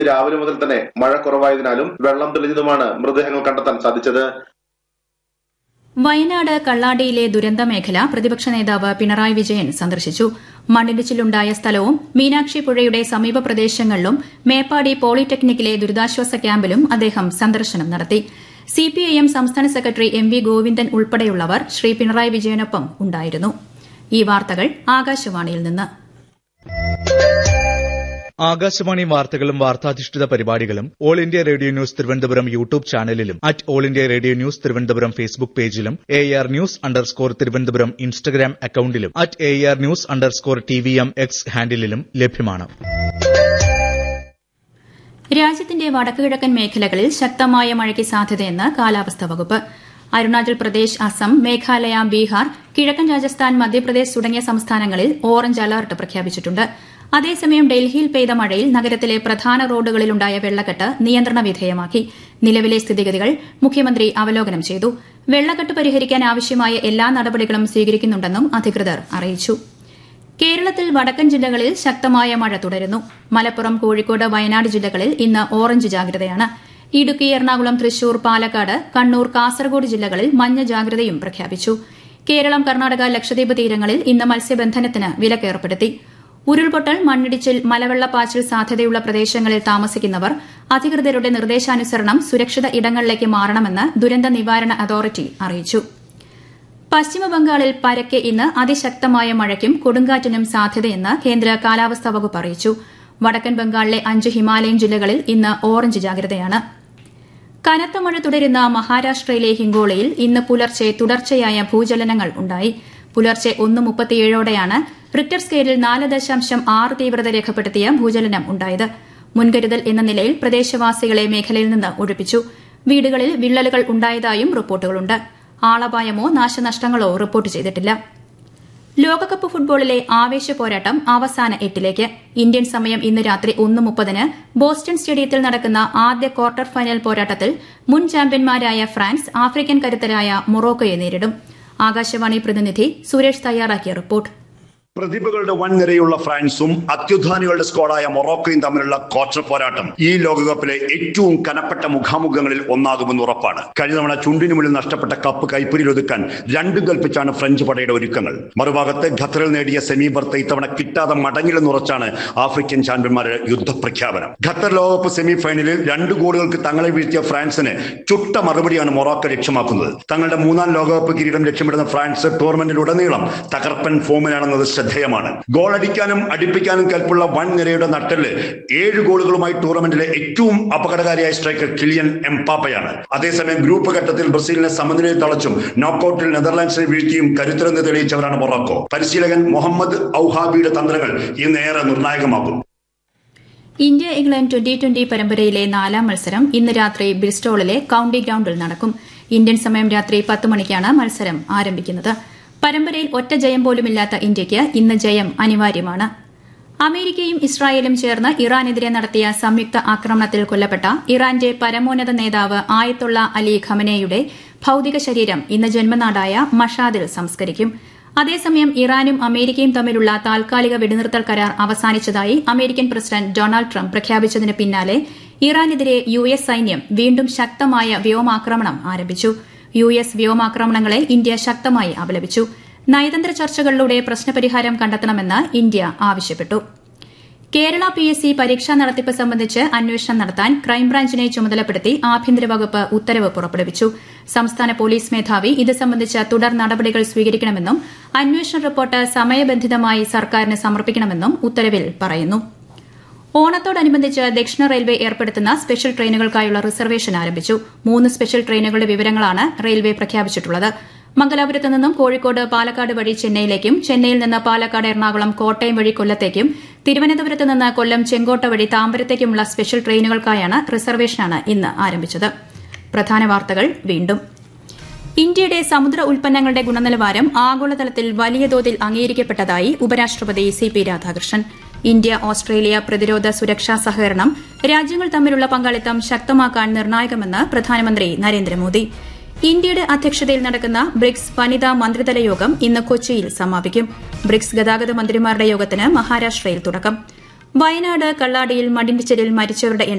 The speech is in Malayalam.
രാവിലെ മുതൽ തന്നെ മഴ കുറവായതിനാലും വെള്ളം തെളിഞ്ഞതുമാണ് മൃതദേഹങ്ങൾ കണ്ടെത്താൻ സാധിച്ചത് വയനാട് കള്ളാടിയിലെ ദുരന്ത മേഖല പ്രതിപക്ഷ നേതാവ് പിണറായി വിജയൻ സന്ദർശിച്ചു മണ്ണിടിച്ചിലുണ്ടായ സ്ഥലവും മീനാക്ഷി പുഴയുടെ സമീപ പ്രദേശങ്ങളിലും മേപ്പാടി പോളിടെക്നിക്കിലെ ദുരിതാശ്വാസ ക്യാമ്പിലും അദ്ദേഹം സന്ദർശനം നടത്തി സിപിഐഎം സംസ്ഥാന സെക്രട്ടറി എം വി ഗോവിന്ദൻ ഉൾപ്പെടെയുള്ളവർ ശ്രീ പിണറായി വിജയനൊപ്പം ഉണ്ടായിരുന്നു ഈ വാർത്തകൾ ആകാശവാണിയിൽ നിന്ന് ആകാശവാണി വാർത്തകളും വാർത്താധിഷ്ഠിത പരിപാടികളും All India Radio News Thiruvananthapuram YouTube ചാനലിലും at All India Radio News Thiruvananthapuram Facebook പേജിലും A R news underscore Thiruvananthapuram Instagram അക്കൌണ്ടിലും at A R news underscore T V M X ഹാൻഡിലും ലഭ്യമാണ് രാജ്യത്തിന്റെ വടക്കുകിഴക്കൻ മേഖലകളിൽ ശക്തമായ മഴയ്ക്ക് സാധ്യതയെന്ന് കാലാവസ്ഥാ വകുപ്പ് അരുണാചൽ പ്രദേശ് അസം മേഘാലയ ബീഹാർ കിഴക്കൻ രാജസ്ഥാൻ മധ്യപ്രദേശ് തുടങ്ങിയ സംസ്ഥാനങ്ങളിൽ ഓറഞ്ച് അലർട്ട് പ്രഖ്യാപിച്ചിട്ടുണ്ട് അതേസമയം ഡൽഹിയിൽ പെയ്ത മഴയിൽ നഗരത്തിലെ പ്രധാന റോഡുകളിലുണ്ടായ വെള്ളക്കെട്ട് നിയന്ത്രണ വിധേയമാക്കി നിലവിലെ സ്ഥിതിഗതികൾ മുഖ്യമന്ത്രി അവലോകനം ചെയ്തു വെള്ളക്കെട്ട് പരിഹരിക്കാൻ ആവശ്യമായ എല്ലാ നടപടികളും സ്വീകരിക്കുന്നുണ്ടെന്നും അധികൃതർ അറിയിച്ചു കേരളത്തിൽ വടക്കൻ ജില്ലകളിൽ ശക്തമായ മഴ തുടരുന്നു മലപ്പുറം കോഴിക്കോട് വയനാട് ജില്ലകളിൽ ഇന്ന് ഓറഞ്ച് ജാഗ്രതയാണ് ഇടുക്കി എറണാകുളം തൃശൂർ പാലക്കാട് കണ്ണൂർ കാസർഗോഡ് ജില്ലകളിൽ മഞ്ഞ ജാഗ്രതയും പ്രഖ്യാപിച്ചു കേരളം കർണാടക ലക്ഷദ്വീപ് തീരങ്ങളിൽ ഇന്ന് മത്സ്യബന്ധനത്തിന് വിലക്കേർപ്പെടുത്തി ഉരുൾപൊട്ടൽ മണ്ണിടിച്ചിൽ മലവെള്ളപ്പാച്ചിൽ സാധ്യതയുള്ള പ്രദേശങ്ങളിൽ താമസിക്കുന്നവർ അധികൃതരുടെ നിർദ്ദേശാനുസരണം സുരക്ഷിത ഇടങ്ങളിലേക്ക് മാറണമെന്ന് ദുരന്ത നിവാരണ അതോറിറ്റി അറിയിച്ചു പശ്ചിമബംഗാളിൽ പരക്കെ ഇന്ന് അതിശക്തമായ മഴയ്ക്കും കൊടുങ്കാറ്റിനും സാധ്യതയെന്ന് കേന്ദ്ര കാലാവസ്ഥാ വകുപ്പ് അറിയിച്ചു വടക്കൻ ബംഗാളിലെ അഞ്ച് ഹിമാലയൻ ജില്ലകളിൽ ഇന്ന് ഓറഞ്ച് ജാഗ്രതയാണ് കനത്ത മഴ തുടരുന്ന മഹാരാഷ്ട്രയിലെ ഹിങ്കോളയിൽ ഇന്ന് പുലർച്ചെ തുടർച്ചയായ ഭൂചലനങ്ങൾ ഉണ്ടായി പുലർച്ചെ ഒന്ന് മുപ്പത്തിയേഴോടെയാണ് റിക്ടർ സ്കെയിലിൽ നാല് ദശാംശം ആറ് തീവ്രത രേഖപ്പെടുത്തിയ ഭൂചലനം ഉണ്ടായത് മുൻകരുതൽ എന്ന നിലയിൽ പ്രദേശവാസികളെ മേഖലയിൽ നിന്ന് ഒഴിപ്പിച്ചു വീടുകളിൽ വിള്ളലുകൾ ഉണ്ടായതായും റിപ്പോർട്ടുകളുണ്ട് ആളപായമോ നാശനഷ്ടങ്ങളോ റിപ്പോർട്ട് ചെയ്തിട്ടില്ല ലോകകപ്പ് ഫുട്ബോളിലെ ആവേശ പോരാട്ടം അവസാന എട്ടിലേക്ക് ഇന്ത്യൻ സമയം ഇന്ന് രാത്രി ഒന്ന് മുപ്പതിന് ബോസ്റ്റൺ സ്റ്റേഡിയത്തിൽ നടക്കുന്ന ആദ്യ ക്വാർട്ടർ ഫൈനൽ പോരാട്ടത്തിൽ മുൻ ചാമ്പ്യന്മാരായ ഫ്രാൻസ് ആഫ്രിക്കൻ കരുത്തരായ മൊറോക്കോയെ നേരിടും ആകാശവാണി പ്രതിനിധി സുരേഷ് തയ്യാറാക്കിയ റിപ്പോർട്ട് പ്രതിഭകളുടെ വൻ നിരയുള്ള ഫ്രാൻസും അത്യുധാനികളുടെ സ്ക്വാഡായ മൊറോക്കോയും തമ്മിലുള്ള ക്വാർട്ടർ പോരാട്ടം ഈ ലോകകപ്പിലെ ഏറ്റവും കനപ്പെട്ട മുഖാമുഖങ്ങളിൽ ഒന്നാകുമെന്ന് ഉറപ്പാണ് കഴിഞ്ഞ തവണ ചുണ്ടിനു മുന്നിൽ നഷ്ടപ്പെട്ട കപ്പ് കൈപ്പിടിയിൽ ഒതുക്കാൻ രണ്ടും കൽപ്പിച്ചാണ് ഫ്രഞ്ച് പടയുടെ ഒരുക്കങ്ങൾ മറുഭാഗത്ത് ഖത്തറിൽ നേടിയ സെമി ബർത്ത് ഇത്തവണ കിട്ടാതെ മടങ്ങില്ലെന്നുറച്ചാണ് ആഫ്രിക്കൻ ചാമ്പ്യന്മാരുടെ യുദ്ധപ്രഖ്യാപനം ഖത്തർ ലോകകപ്പ് സെമി ഫൈനലിൽ രണ്ട് ഗോളുകൾക്ക് തങ്ങളെ വീഴ്ത്തിയ ഫ്രാൻസിന് ചുട്ട മറുപടിയാണ് മൊറോക്കോ ലക്ഷ്യമാക്കുന്നത് തങ്ങളുടെ മൂന്നാം ലോകകപ്പ് കിരീടം ലക്ഷ്യമിടുന്ന ഫ്രാൻസ് ടൂർണമെന്റിലുടനീളം തകർപ്പൻ ഫോമിലാണെന്നത് ശ്രദ്ധേയമാണ് ഗോൾ അടിക്കാനും അടിപ്പിക്കാനും കൽപ്പുള്ള വൻ നിരയുടെ നട്ടല് ഏഴ് ഗോളുകളുമായി ടൂർണമെന്റിലെ ഏറ്റവും അപകടകാരിയായ സ്ട്രൈക്കർ കിലിയൻ എംപാപ്പയാണ് അതേസമയം ഗ്രൂപ്പ് ഘട്ടത്തിൽ ബ്രസീലിനെ സമനിലയിൽ തളച്ചും നോക്കൌട്ടിൽ നെതർലാൻഡ്സിനെ വീഴ്ത്തിയും കരുത്തരെന്ന് തെളിയിച്ചവരാണ് മൊറോക്കോ പരിശീലകൻ മുഹമ്മദ് ഔഹാബിയുടെ തന്ത്രങ്ങൾ ഇന്ന് ഏറെ നിർണായകമാകും ഇന്ത്യ ഇംഗ്ലണ്ട് ട്വന്റി ട്വന്റി പരമ്പരയിലെ നാലാം മത്സരം ഇന്ന് രാത്രി ബ്രിസ്റ്റോളിലെ കൌണ്ടി ഗ്രൌണ്ടിൽ നടക്കും ഇന്ത്യൻ സമയം രാത്രി പത്ത് മണിക്കാണ് മത്സരം ആരംഭിക്കുന്നത് പരമ്പരയിൽ ഒറ്റ ജയം പോലുമില്ലാത്ത ഇന്ത്യയ്ക്ക് ഇന്ന് ജയം അനിവാര്യമാണ് അമേരിക്കയും ഇസ്രായേലും ചേർന്ന് ഇറാനെതിരെ നടത്തിയ സംയുക്ത ആക്രമണത്തിൽ കൊല്ലപ്പെട്ട ഇറാന്റെ പരമോന്നത നേതാവ് ആയത്തുള്ള അലി ഖമനേയുടെ ഭൌതിക ശരീരം ഇന്ന് ജന്മനാടായ മഷാദിൽ സംസ്കരിക്കും അതേസമയം ഇറാനും അമേരിക്കയും തമ്മിലുള്ള താൽക്കാലിക വെടിനിർത്തൽ കരാർ അവസാനിച്ചതായി അമേരിക്കൻ പ്രസിഡന്റ് ഡൊണാൾഡ് ട്രംപ് പ്രഖ്യാപിച്ചതിന് പിന്നാലെ ഇറാനെതിരെ യു എസ് സൈന്യം വീണ്ടും ശക്തമായ വ്യോമാക്രമണം ആരംഭിച്ചു യു എസ് വ്യോമാക്രമണങ്ങളെ ഇന്ത്യ ശക്തമായി അപലപിച്ചു നയതന്ത്ര ചർച്ചകളിലൂടെ പ്രശ്നപരിഹാരം കണ്ടെത്തണമെന്ന് ഇന്ത്യ ആവശ്യപ്പെട്ടു കേരള പി എസ് സി പരീക്ഷാ നടത്തിപ്പ് സംബന്ധിച്ച് അന്വേഷണം നടത്താൻ ക്രൈംബ്രാഞ്ചിനെ ചുമതലപ്പെടുത്തി ആഭ്യന്തര വകുപ്പ് ഉത്തരവ് പുറപ്പെടുവിച്ചു സംസ്ഥാന പോലീസ് മേധാവി ഇത് സംബന്ധിച്ച തുടർ നടപടികൾ സ്വീകരിക്കണമെന്നും അന്വേഷണ റിപ്പോർട്ട് സമയബന്ധിതമായി സർക്കാരിന് സമർപ്പിക്കണമെന്നും ഉത്തരവിൽ പറയുന്നു ഓണത്തോടനുബന്ധിച്ച് ദക്ഷിണ റെയിൽവേ ഏർപ്പെടുത്തുന്ന സ്പെഷ്യൽ ട്രെയിനുകൾക്കായുള്ള റിസർവേഷൻ ആരംഭിച്ചു മൂന്ന് സ്പെഷ്യൽ ട്രെയിനുകളുടെ വിവരങ്ങളാണ് റെയിൽവേ പ്രഖ്യാപിച്ചിട്ടുള്ളത് മംഗലാപുരത്ത് നിന്നും കോഴിക്കോട് പാലക്കാട് വഴി ചെന്നൈയിലേക്കും ചെന്നൈയിൽ നിന്ന് പാലക്കാട് എറണാകുളം കോട്ടയം വഴി കൊല്ലത്തേക്കും തിരുവനന്തപുരത്ത് നിന്ന് കൊല്ലം ചെങ്കോട്ട വഴി താമ്പരത്തേക്കുമുള്ള സ്പെഷ്യൽ ട്രെയിനുകൾക്കായാണ് റിസർവേഷനാണ് ഇന്ന് ആരംഭിച്ചത് പ്രധാന വാർത്തകൾ വീണ്ടും ഇന്ത്യയുടെ സമുദ്ര ഉൽപ്പന്നങ്ങളുടെ ഗുണനിലവാരം ആഗോളതലത്തിൽ വലിയ തോതിൽ അംഗീകരിക്കപ്പെട്ടതായി ഉപരാഷ്ട്രപതി C P Radhakrishnan India Australia പ്രതിരോധ സുരക്ഷാ സഹകരണം രാജ്യങ്ങൾ തമ്മിലുള്ള പങ്കാളിത്തം ശക്തമാക്കാൻ നിർണായകമെന്ന് പ്രധാനമന്ത്രി നരേന്ദ്രമോദി ഇന്ത്യയുടെ അധ്യക്ഷതയിൽ നടക്കുന്ന ബ്രിക്സ് വനിതാ മന്ത്രിതല യോഗം ഇന്ന് കൊച്ചിയിൽ സമാപിക്കും ബ്രിക്സ് ഗതാഗത മന്ത്രിമാരുടെ യോഗത്തിന് മഹാരാഷ്ട്രയിൽ തുടക്കം വയനാട് കള്ളാടിയിൽ മണ്ണിടിച്ചിലിൽ മരിച്ചവരുടെ